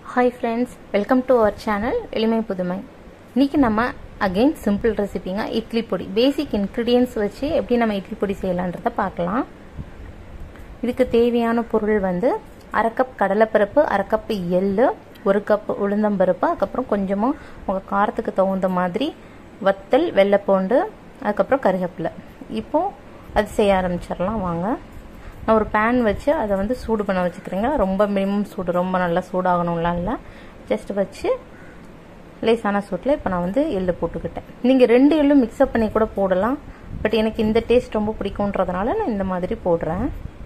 hi friends welcome to our channel எளிமை புதுமை இன்னைக்கு நம்ம அகெயின் சிம்பிள் ரெசிபிங்க இட்லி பொடி பேசிக் இன்க்ரீடியன்ஸ் வச்சு எப்படி நம்ம இட்லி பொடி செய்யலான்றத பார்க்கலாம் இதுக்கு தேவையான பொருள் வந்து அரை கப் கடலைப்பருப்பு அரை கப் எள்ளு ஒரு கப் உளுந்தம்பருப்பு அதுக்கப்புறம் கொஞ்சமாக உங்கள் காரத்துக்கு தகுந்த மாதிரி வத்தல் வெள்ளைப்பூண்டு அதுக்கப்புறம் கருவேப்பிலை இப்போது அது செய்ய ஆரம்பிச்சிடலாம் வாங்க நான் ஒரு பேன் வச்சு அதை வந்து சூடு பண்ண வச்சுக்கிறேங்க ரொம்ப மினிமம் சூடு ரொம்ப நல்லா சூடாகணும்லாம் இல்லை ஜஸ்ட் வச்சு லேசான சூட்டில் இப்போ நான் வந்து எள்ளு போட்டுக்கிட்டேன் நீங்கள் ரெண்டு எள்ளும் மிக்ஸ்அப் பண்ணி கூட போடலாம் பட் எனக்கு இந்த டேஸ்ட் ரொம்ப பிடிக்குன்றதுனால நான் இந்த மாதிரி போடுறேன்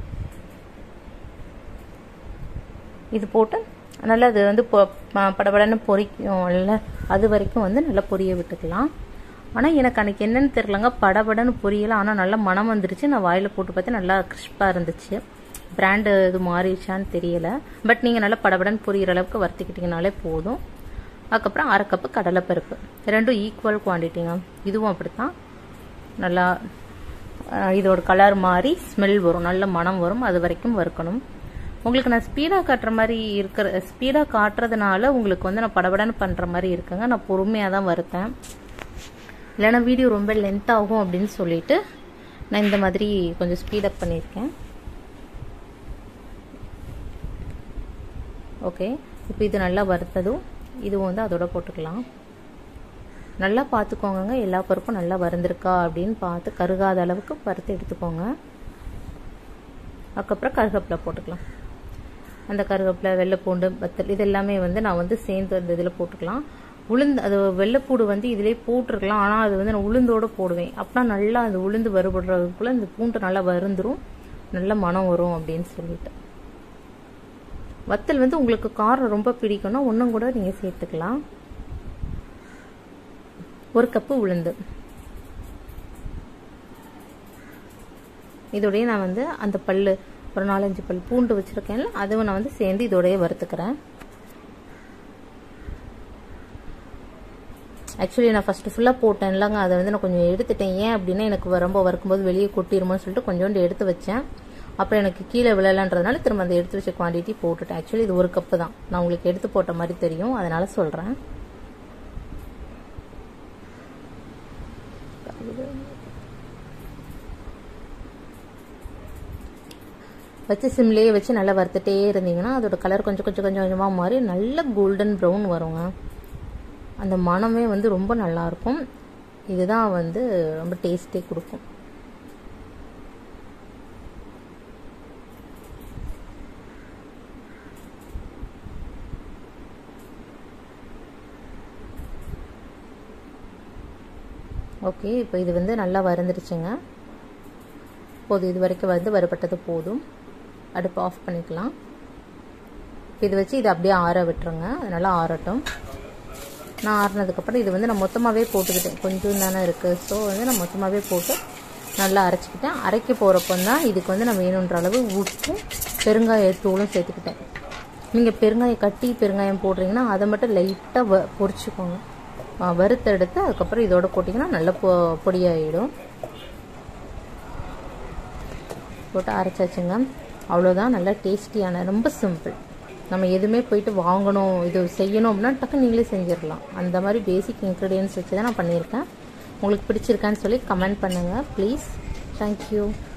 இது போட்டு நல்லா அது வந்து படபடன்னு பொரிக்கும் இல்லை அது வரைக்கும் வந்து நல்லா பொரிய விட்டுக்கலாம் ஆனால் எனக்கு அன்றைக்கி என்னென்னு தெரிலங்க படபடன்னு பொரியல ஆனால் நல்லா மனம் வந்துருச்சு நான் வாயில் போட்டு பார்த்து நல்லா கிறிஸ்பாக இருந்துச்சு பிராண்டு இது மாறிடுச்சான்னு தெரியல பட் நீங்கள் நல்லா படபடன்னு பொரியிற அளவுக்கு வறுத்துக்கிட்டிங்கனாலே போதும் அதுக்கப்புறம் அரை கப்பு கடலைப்பருப்பு ரெண்டும் ஈக்குவல் குவான்டிட்டிங்க இதுவும் அப்படித்தான் நல்லா இதோட கலர் மாறி ஸ்மெல் வரும் நல்ல மனம் வரும் அது வரைக்கும் வறுக்கணும் உங்களுக்கு நான் ஸ்பீடாக காட்டுற மாதிரி இருக்கிற ஸ்பீடாக காட்டுறதுனால உங்களுக்கு வந்து நான் படபடன்னு பண்ணுற மாதிரி இருக்குங்க நான் பொறுமையாக தான் வறுத்தேன் இல்லைனா வீடியோ ரொம்ப லென்த் ஆகும் அப்படின்னு சொல்லிட்டு நான் இந்த மாதிரி கொஞ்சம் ஸ்பீடப் பண்ணியிருக்கேன் ஓகே இப்போ இது நல்லா வறுத்ததும் இதுவும் வந்து அதோட போட்டுக்கலாம் நல்லா பார்த்துக்கோங்க எல்லா பருப்பும் நல்லா வறுந்திருக்கா அப்படின்னு பார்த்து கருகாத அளவுக்கு வறுத்து எடுத்துக்கோங்க அதுக்கப்புறம் கருவேப்பிலை போட்டுக்கலாம் அந்த கருவேப்பிலை வெள்ளைப்பூண்டு வத்தல் இது எல்லாமே வந்து நான் வந்து சேர்ந்து அந்த இதில் போட்டுக்கலாம் உளுந்து அது வெள்ளைப்பூடு வந்து இதிலே போட்டிருக்கலாம் ஆனால் அது வந்து நான் உளுந்தோடு போடுவேன் அப்படின்னா நல்லா அது உளுந்து வறுபடுறதுக்குள்ள இந்த பூண்டு நல்லா வருந்துரும் நல்ல மனம் வரும் அப்படின்னு சொல்லிட்டு வத்தல் வந்து உங்களுக்கு காரம் ரொம்ப பிடிக்கும்னா ஒன்றும் கூட நீங்கள் சேர்த்துக்கலாம் ஒரு கப்பு உளுந்து இதோடய நான் வந்து அந்த பல்லு ஒரு நாலஞ்சு பல் பூண்டு வச்சுருக்கேன்ல அதுவும் நான் வந்து சேர்ந்து இதோடய வறுத்துக்கிறேன் ஆக்சுவலி நான் ஃபஸ்ட்டு ஃபுல்லாக போட்டேன் இல்லைங்க அதை வந்து நான் கொஞ்சம் எடுத்துட்டேன் ஏன் அப்படின்னா எனக்கு ரொம்ப வறுக்கும்போது வெளியே கொட்டிடுமோன்னு சொல்லிட்டு கொஞ்சோண்டு எடுத்து வச்சேன் அப்புறம் எனக்கு கீழே விழலன்றதுனால திரும்ப அந்த எடுத்து வச்ச குவான்டிட்டி போட்டுட்டேன் ஆக்சுவலி இது ஒரு கப்பு தான் நான் உங்களுக்கு எடுத்து போட்ட மாதிரி தெரியும் அதனால சொல்கிறேன் வச்சு சிம்லேயே வச்சு நல்லா வறுத்துட்டே இருந்தீங்கன்னா அதோட கலர் கொஞ்சம் கொஞ்சம் கொஞ்சம் கொஞ்சமாக மாறி நல்ல கோல்டன் ப்ரௌன் வருங்க அந்த மனமே வந்து ரொம்ப நல்லாயிருக்கும் இதுதான் வந்து ரொம்ப டேஸ்டே கொடுக்கும் ஓகே இப்போ இது வந்து நல்லா வறுந்துருச்சுங்க போதும் இது வரைக்கும் வந்து வறுபட்டது போதும் அடுப்பு ஆஃப் பண்ணிக்கலாம் இது வச்சு இதை அப்படியே ஆற விட்டுருங்க அதனால ஆறட்டும் நான் ஆறினதுக்கப்புறம் இது வந்து நான் மொத்தமாகவே போட்டுக்கிட்டேன் கொஞ்சம் தானே இருக்குது ஸோ வந்து நான் மொத்தமாகவே போட்டு நல்லா அரைச்சிக்கிட்டேன் அரைக்க போகிறப்போ தான் இதுக்கு வந்து நான் வேணுன்ற அளவு உப்பும் பெருங்காயத்தூளும் சேர்த்துக்கிட்டேன் நீங்கள் பெருங்காயம் கட்டி பெருங்காயம் போடுறீங்கன்னா அதை மட்டும் லைட்டாக வ பொரிச்சுக்கோங்க வறுத்தெடுத்து அதுக்கப்புறம் இதோட போட்டிங்கன்னா நல்ல பொ பொடியாகிடும் போட்டு அரைச்சாச்சுங்க அவ்வளோதான் நல்லா டேஸ்டியான ரொம்ப சிம்பிள் நம்ம எதுவுமே போயிட்டு வாங்கணும் இது செய்யணும் அப்படின்னா டக்கு நீங்களே செஞ்சிடலாம் அந்த மாதிரி பேசிக் இன்க்ரீடியன்ஸ் வச்சு தான் நான் பண்ணியிருக்கேன் உங்களுக்கு பிடிச்சிருக்கான்னு சொல்லி கமெண்ட் பண்ணுங்கள் ப்ளீஸ் தேங்க்யூ